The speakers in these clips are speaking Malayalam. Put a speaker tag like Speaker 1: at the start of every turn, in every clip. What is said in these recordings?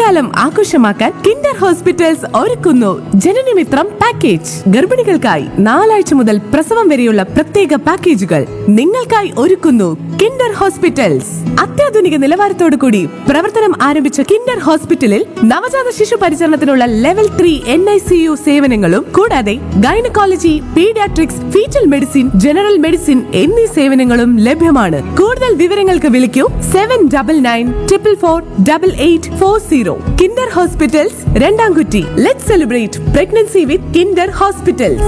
Speaker 1: കുട്ടിക്കാലം ആഘോഷമാക്കാൻ കിൻഡർ ഹോസ്പിറ്റൽസ് ഒരുക്കുന്നു ജനനമിത്രം പാക്കേജ് ഗർഭിണികൾക്കായി നാലാഴ്ച മുതൽ പ്രസവം വരെയുള്ള പ്രത്യേക പാക്കേജുകൾ നിങ്ങൾക്കായി ഒരുക്കുന്നു കിൻഡർ ഹോസ്പിറ്റൽസ് അത്യാധുനിക നിലവാരത്തോടു കൂടി പ്രവർത്തനം ആരംഭിച്ച കിൻഡർ ഹോസ്പിറ്റലിൽ നവജാത ശിശു പരിചരണത്തിനുള്ള level three N I C U സേവനങ്ങളും കൂടാതെ gynaecology paediatrics foetal medicine general medicine എന്നീ സേവനങ്ങളും ലഭ്യമാണ് കൂടുതൽ വിവരങ്ങൾക്ക് വിളിക്കൂ seven double nine triple four double eight four zero Kinder hospitals രണ്ടാംകുറ്റി let celebrate pregnancy with Kinder hospitals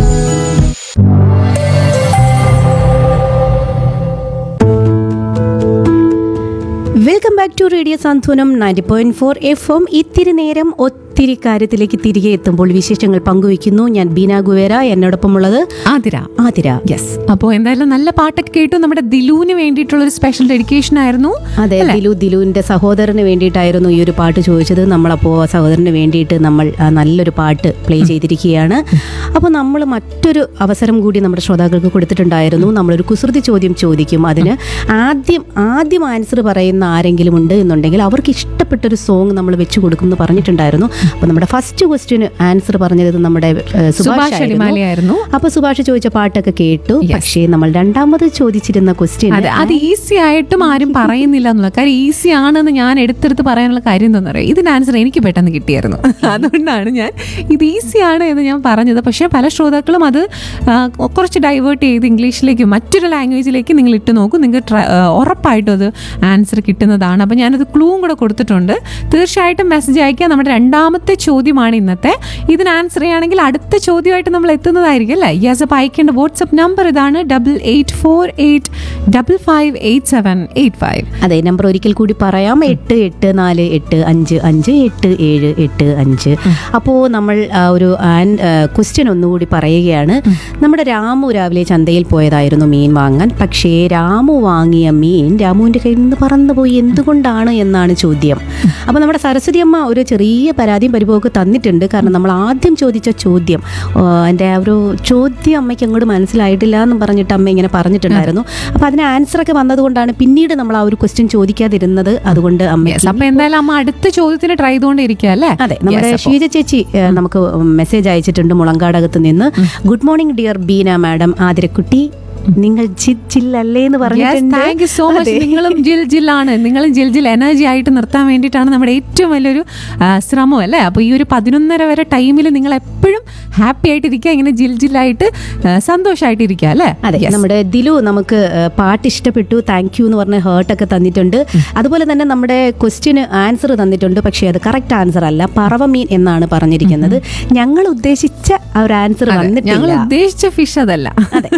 Speaker 2: welcome back to radio Santhwanam ninety point four F M ഇത്തിരി നേരം ഒത്തിരി കാര്യത്തിലേക്ക് തിരികെ എത്തുമ്പോൾ വിശേഷങ്ങൾ പങ്കുവയ്ക്കുന്നു ഞാൻ ബീന ഗുവേര എന്നോടൊപ്പമുള്ളത്
Speaker 3: ആതിര
Speaker 2: ആതിര
Speaker 3: യെസ് അപ്പോൾ എന്തായാലും നല്ല പാട്ടൊക്കെ കേട്ടു നമ്മുടെ ദിലുവിന് വേണ്ടിയിട്ടുള്ള ഒരു സ്പെഷ്യൽ ഡെഡിക്കേഷൻ ആയിരുന്നു
Speaker 2: അതെ ദിലു ദിലുവിന്റെ സഹോദരന് വേണ്ടിയിട്ടായിരുന്നു ഈ ഒരു പാട്ട് ചോദിച്ചത് നമ്മളപ്പോൾ ആ സഹോദരന് വേണ്ടിയിട്ട് നമ്മൾ ആ നല്ലൊരു പാട്ട് പ്ലേ ചെയ്തിരിക്കുകയാണ് അപ്പോൾ നമ്മൾ മറ്റൊരു അവസരം കൂടി നമ്മുടെ ശ്രോതാക്കൾക്ക് കൊടുത്തിട്ടുണ്ടായിരുന്നു നമ്മളൊരു കുസൃതി ചോദ്യം ചോദിക്കും അതിന് ആദ്യം ആദ്യം ആൻസർ പറയുന്ന ആരെങ്കിലും ഉണ്ട് എന്നുണ്ടെങ്കിൽ അവർക്ക് ഇഷ്ടപ്പെട്ടൊരു സോങ് നമ്മൾ വെച്ച് കൊടുക്കും എന്ന് പറഞ്ഞിട്ടുണ്ടായിരുന്നു അപ്പോൾ നമ്മുടെ ഫസ്റ്റ് ക്വസ്റ്റ്യന് ആൻസർ പറഞ്ഞത് നമ്മുടെ ഏഹ്, സുഭാഷ്
Speaker 3: സുഭാഷ്
Speaker 2: ആയിരുന്നു.
Speaker 3: അടിമാലിയായിരുന്നു
Speaker 2: അപ്പൊ സുഭാഷ് ചോദിച്ച പാട്ടൊക്കെ കേട്ടു പക്ഷേ നമ്മൾ രണ്ടാമത് ചോദിച്ചിരുന്ന ക്വസ്റ്റ്യൻ
Speaker 3: അതെ അത് ഈസി ആയിട്ടും ആരും പറയുന്നില്ല എന്നുള്ള കാര്യം ഈസി ആണെന്ന് ഞാൻ എടുത്തെടുത്ത് പറയാനുള്ള കാര്യം എന്താണെന്ന് അറിയാം ഇതിന് ആൻസർ എനിക്ക് പെട്ടെന്ന് കിട്ടിയായിരുന്നു അതുകൊണ്ടാണ് ഞാൻ ഇത് ഈസി ആണ് എന്ന് ഞാൻ പറഞ്ഞത് പക്ഷേ പല ശ്രോതാക്കളും അത് ആ, കുറച്ച് ഡൈവേർട്ട് ചെയ്ത് ഇംഗ്ലീഷിലേക്ക് മറ്റൊരു ലാംഗ്വേജിലേക്ക് നിങ്ങൾ ഇട്ട് നോക്കൂ നിങ്ങൾക്ക് ട്ര- ആ, ഉറപ്പായിട്ടും അത് ആൻസർ കിട്ടുന്നതാണ് അപ്പോൾ ഞാനത് ക്ലൂവും കൂടെ കൊടുത്തിട്ടുണ്ട് തീർച്ചയായിട്ടും മെസ്സേജ് അയക്കുക നമ്മുടെ രണ്ടാമത്തെ ചോദ്യമാണ് ഇന്നത്തെ ഇതിന് ആൻസർ ചെയ്യുകയാണെങ്കിൽ അടുത്ത ചോദ്യമായിട്ട് നമ്മൾ എത്തുന്നതായിരിക്കും അല്ലേ യെസ് അപ്പോൾ അയക്കേണ്ട വാട്സപ്പ് നമ്പർ ഇതാണ് double eight four eight double five eight seven eight five
Speaker 2: അതെ നമ്പർ ഒരിക്കൽ കൂടി പറയാം എട്ട് എട്ട് നാല് എട്ട് അഞ്ച് അഞ്ച് എട്ട് ഏഴ് എട്ട് അഞ്ച് അപ്പോൾ നമ്മൾ ആ, ഒരു ക്വസ്റ്റ്യൻ ഒന്നുകൂടി പറയുകയാണ് നമ്മുടെ രാമു രാവിലെ ചന്തയിൽ പോയതായിരുന്നു മീൻ വാങ്ങാൻ പക്ഷേ രാമു വാങ്ങിയ മീൻ രാമുവിൻ്റെ കയ്യിൽ നിന്ന് പറന്നുപോയി എന്തുകൊണ്ടാണ് എന്നാണ് ചോദ്യം അപ്പോൾ നമ്മുടെ സരസ്വതി അമ്മ ഒരു ചെറിയ പരാതിയും പരിഭവമൊക്കെ തന്നിട്ടുണ്ട് കാരണം നമ്മൾ ആദ്യം ചോദിച്ച ചോദ്യം ആ, എൻ്റെ ആ ഒരു ചോദ്യം അമ്മയ്ക്ക് അങ്ങോട്ട് മനസ്സിലായിട്ടില്ല എന്ന് പറഞ്ഞിട്ട് അമ്മ ഇങ്ങനെ പറഞ്ഞിട്ടുണ്ടായിരുന്നു അപ്പോൾ അതിന് ആൻസർ ഒക്കെ വന്നതുകൊണ്ടാണ് പിന്നീട് നമ്മൾ ആ ഒരു ക്വസ്റ്റ്യൻ ചോദിക്കാതിരുന്നത് അതുകൊണ്ട് അമ്മ
Speaker 3: യെസ് അപ്പോൾ എന്തായാലും അമ്മ അടുത്ത ചോദ്യത്തിന് ട്രൈ ചെയ്തുകൊണ്ടിരിക്കുക അല്ലേ
Speaker 2: അതെ നമ്മുടെ
Speaker 3: Yes, അപ്പോൾ-
Speaker 2: ഷീജ ചേച്ചി ഏ, നമുക്ക് മെസ്സേജ് അയച്ചിട്ടുണ്ട് മുളങ്കാടകത്ത് നിന്ന് good morning dear Beena madam ആതിരക്കുട്ടി നിങ്ങൾ ജില്ലല്ലേ എന്ന്
Speaker 3: Yes,
Speaker 2: പറഞ്ഞിട്ടുണ്ട്
Speaker 3: thank you so much.
Speaker 2: അതെ.
Speaker 3: നിങ്ങളും ജിൽ ജില്ലാണ് നിങ്ങളും ജിൽ ജിൽ എനർജി ആയിട്ട് നിർത്താൻ വേണ്ടിയിട്ടാണ് നമ്മുടെ ഏറ്റവും വലിയൊരു ആ, ശ്രമം അല്ലേ അപ്പോൾ ഈ ഒരു പതിനൊന്നര വരെ ടൈമിൽ നിങ്ങൾ എപ്പോഴും ഹാപ്പി ആയിട്ടിരിക്കുക ഇങ്ങനെ ജിൽ ജില്ലായിട്ട് സന്തോഷമായിട്ടിരിക്കുക അല്ലേ
Speaker 2: അതെ
Speaker 3: Yes.
Speaker 2: നമ്മുടെ ദിലു നമുക്ക് ഏ, പാട്ട് ഇഷ്ടപ്പെട്ടു താങ്ക് യു എന്ന് പറഞ്ഞ ഹേർട്ടൊക്കെ തന്നിട്ടുണ്ട് അതുപോലെ തന്നെ നമ്മുടെ ക്വസ്റ്റ്യന് ആൻസർ തന്നിട്ടുണ്ട് പക്ഷേ അത് കറക്റ്റ് ആൻസർ അല്ല പറവമീൻ എന്നാണ് പറഞ്ഞിരിക്കുന്നത് ഞങ്ങൾ ഉദ്ദേശിച്ച ആ ഒരു ആൻസർ
Speaker 3: ഞങ്ങൾ
Speaker 2: വന്നിട്ടില്ല
Speaker 3: ഉദ്ദേശിച്ച ഫിഷ് അതല്ല
Speaker 2: അതെ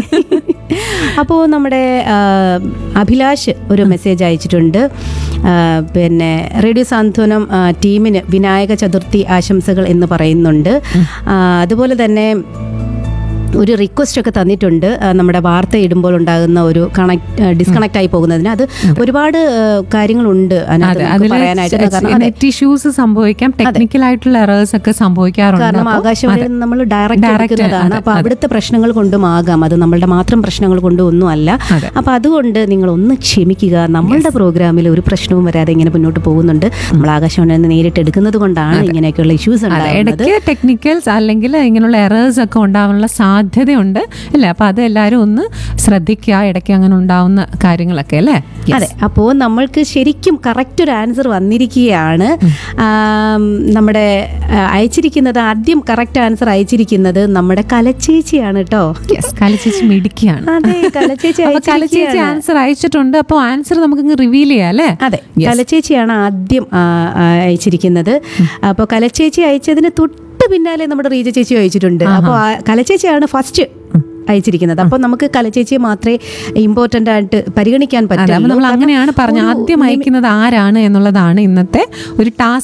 Speaker 2: അപ്പോൾ നമ്മുടെ ആ, അഭിലാഷ് ഒരു മെസ്സേജ് അയച്ചിട്ടുണ്ട് ആ, പിന്നെ റേഡിയോ സാന്ത്വനം ആ, ടീമിന് വിനായക ചതുർത്ഥി ആശംസകൾ എന്ന് പറയുന്നുണ്ട് ആ, അതുപോലെ തന്നെ ഒരു റിക്വസ്റ്റ് ഒക്കെ തന്നിട്ടുണ്ട് ആ, നമ്മുടെ വാർത്ത ഇടുമ്പോൾ ഉണ്ടാകുന്ന ഒരു കണക്ട് ഡിസ്കണക്ട് ആയി പോകുന്നതിന് അത് ഒരുപാട് ആ, കാര്യങ്ങളുണ്ട് അതിനകത്ത്
Speaker 3: അതെ
Speaker 2: നമുക്ക് പറയാനായിട്ട് കാരണം അതെ
Speaker 3: നെറ്റ് ഇഷ്യൂസ് സംഭവിക്കാം ടെക്നിക്കൽ ആയിട്ടുള്ള എറേഴ്സ് ഒക്കെ സംഭവിക്കാറുണ്ട്
Speaker 2: കാരണം
Speaker 3: അപ്പോൾ
Speaker 2: ആകാശവാണിയിൽ
Speaker 3: അതെ.
Speaker 2: നമ്മൾ ഡയറക്റ്റ്
Speaker 3: Direct,
Speaker 2: എടുക്കുന്നതാണ്
Speaker 3: അതെ,
Speaker 2: അപ്പൊ
Speaker 3: അതെ.
Speaker 2: അവിടുത്തെ പ്രശ്നങ്ങൾ കൊണ്ടും ആകാം അത് നമ്മളുടെ മാത്രം പ്രശ്നങ്ങൾ കൊണ്ടും ഒന്നും അല്ല
Speaker 3: അതെ.
Speaker 2: അപ്പൊ അതുകൊണ്ട് നിങ്ങൾ ഒന്ന് ക്ഷമിക്കുക നമ്മളുടെ പ്രോഗ്രാമിൽ ഒരു പ്രശ്നവും വരാതെ ഇങ്ങനെ മുന്നോട്ട് പോകുന്നുണ്ട് നമ്മൾ ആകാശവാണിയിൽ നിന്ന് നേരിട്ട് എടുക്കുന്നത് കൊണ്ടാണ് ഇങ്ങനെയൊക്കെയുള്ള ഇഷ്യൂസ്
Speaker 3: അതെ
Speaker 2: ഉണ്ടാകുന്നത്
Speaker 3: ഇടയ്ക്ക് ടെക്നിക്കൽസ് അല്ലെങ്കിൽ ഇങ്ങനെയുള്ള എറേഴ്സ് ഒക്കെ ഉണ്ടാവാനുള്ള സാധ്യതയുണ്ട് അല്ലേ അപ്പൊ അത് എല്ലാവരും ഒന്ന് ശ്രദ്ധിക്കുക ഇടയ്ക്ക് അങ്ങനെ ഉണ്ടാവുന്ന കാര്യങ്ങളൊക്കെ അല്ലേ Yes.
Speaker 2: അതെ അപ്പോൾ നമ്മൾക്ക് ശരിക്കും കറക്റ്റ് ഒരു ആൻസർ വന്നിരിക്കുകയാണ് ആം, നമ്മുടെ ആ, അയച്ചിരിക്കുന്നത് ആദ്യം കറക്റ്റ് ആൻസർ അയച്ചിരിക്കുന്നത് നമ്മുടെ കലച്ചേച്ചിയാണ് കേട്ടോ
Speaker 3: Yes, കലച്ചേച്ചി മിടുക്കിയാണ്
Speaker 2: അതെ കലച്ചേച്ചി
Speaker 3: അപ്പൊ കലച്ചേച്ചി
Speaker 2: അയച്ചിരിക്കുകയാണ്.
Speaker 3: ആൻസർ അയച്ചിട്ടുണ്ട് അപ്പോൾ ആൻസർ നമുക്ക് റിവീൽ ചെയ്യാം അല്ലേ
Speaker 2: അതെ കലച്ചേച്ചിയാണ് ആദ്യം ആ, ആ, അയച്ചിരിക്കുന്നത് അപ്പോൾ കലച്ചേച്ചി അയച്ചതിന് തൊട്ട് പിന്നാലെ നമ്മുടെ റീജ ചേച്ചി അയച്ചിട്ടുണ്ട് അപ്പോൾ ആ കലച്ചേച്ചിയാണ് ഫസ്റ്റ് അയച്ചിരിക്കുന്നത് അപ്പോൾ നമുക്ക് കലച്ചേച്ചിയെ മാത്രമേ ഇമ്പോർട്ടൻ്റ് ആയിട്ട് പരിഗണിക്കാൻ
Speaker 3: അതെ അപ്പൊ
Speaker 2: പറ്റുള്ളൂ
Speaker 3: നമ്മൾ
Speaker 2: കാരണം
Speaker 3: അങ്ങനെയാണ് പറഞ്ഞത്
Speaker 2: ഒരു
Speaker 3: ആദ്യം അയക്കുന്നത് ആരാണ് എന്നുള്ളതാണ് ഇന്നത്തെ ഒരു ടാസ്ക്